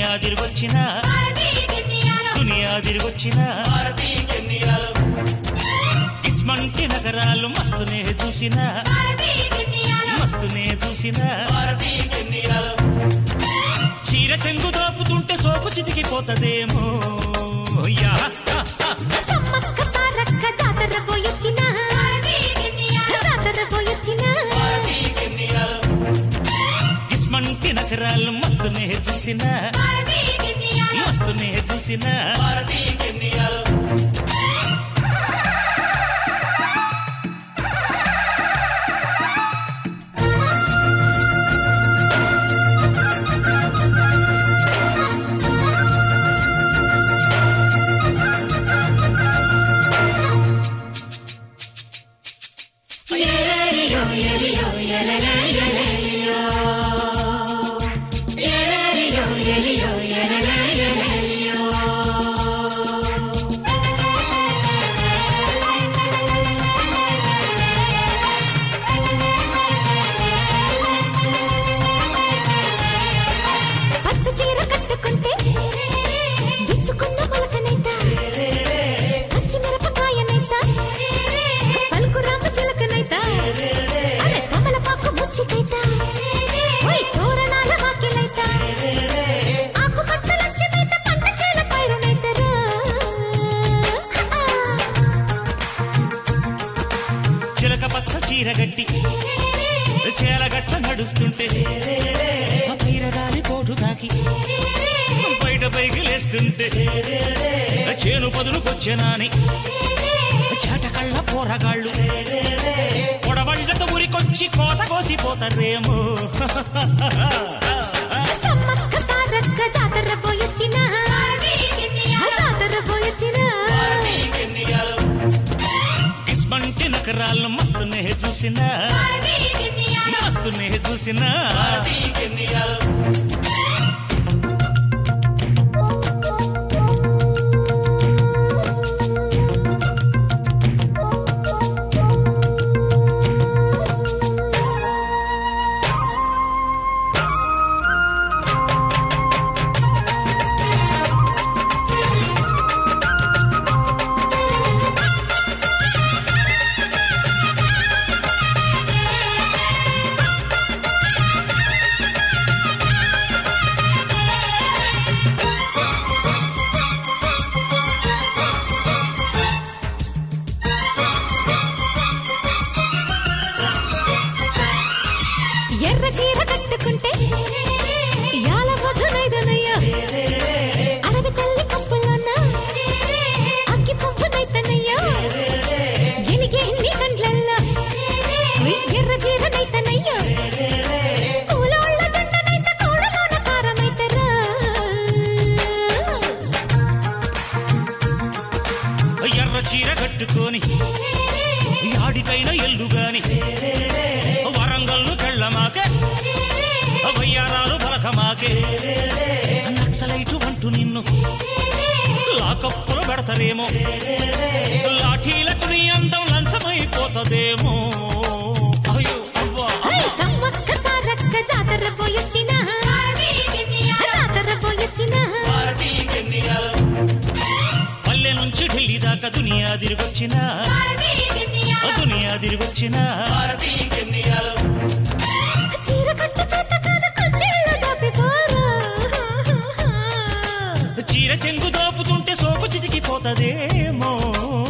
దునియా తిరిగొచ్చిన దునియా తిరిగొచ్చిన ఇస్మంటి నగరాలు మస్తునే చూసిన మస్తునే చూసిన చీర చెంగు దోపుతుంటే సోకు చితికిపోతదేమో యా సమ్మక్క సారక్క జాతర పోయొచ్చిన జాతర పోయొచ్చిన ఇస్మంటి నగరాలు మస్తునే చూసిన మస్తునే చూసిన పచ్చ చీర కట్టుకుంటే విచ్చుకున్న మొలకనైత పచ్చి మిరపకాయనైత పలుకు రామ చిలకనైత అరే కమలపాకు ముచ్చికైత ఓయ్ తోరణాల వాకిలైత ఆకు పచ్చలంచి మీద పంట చేల పైరునైతరా చిలక పచ్చ చీర గట్టి చేలగట్ల నడుస్తుంటే ఆ పైరగాలి పోటు తాకి బయట పైకి లేస్తుంటే చేను పదులుకొచ్చెనాని చాటకళ్ళ పోరగాళ్ళు పొడవళ్ళతో ఉరికొచ్చి కోత కోసిపోతారేమో సమ్మక్క సారక్క జాతర పోయొచ్చిన జాతర పోయొచ్చిన ఇస్మంటి నకరాలను మస్తునే చూసిన మస్తునే చూసిన ఎర్ర చీర కట్టుకుంటే యాల పొద్దునైదనయ్యా అడవి తల్లి కంపులోన అగ్గి పంపునైతనయ్యా ఎలిగే నీ కండ్లల్లా ఎర్ర చీర నైతనయ్యా కూలోళ్ళ జంటనైత కూడలోన కారమైతరా ఎర్ర చీర కట్టుకొని యాడికైనా ఎల్లుగాని వరంగల్లు కెళ్ళమాకే వయ్యారాలు బలకమాకే నక్సలైటు అంటూ నిన్ను లాకప్పులు పెడతారేమో లాఠీలకు నీ అందం లంచమైపోతదేమో అయ్యో అవ్వా హై సమ్మక్క సారక్క జాతర పోయొచ్చిన జాతర పోయొచ్చిన పల్లె నుంచి ఢిల్లీ దాకా దునియా తిరిగొచ్చిన దునియా తిరిగొచ్చిన చీర కట్టు చేత కాదు కుర్చీలో దాపిపోరా చీర చెంగు దోపుతుంటే సోపు చితికిపోతదేమో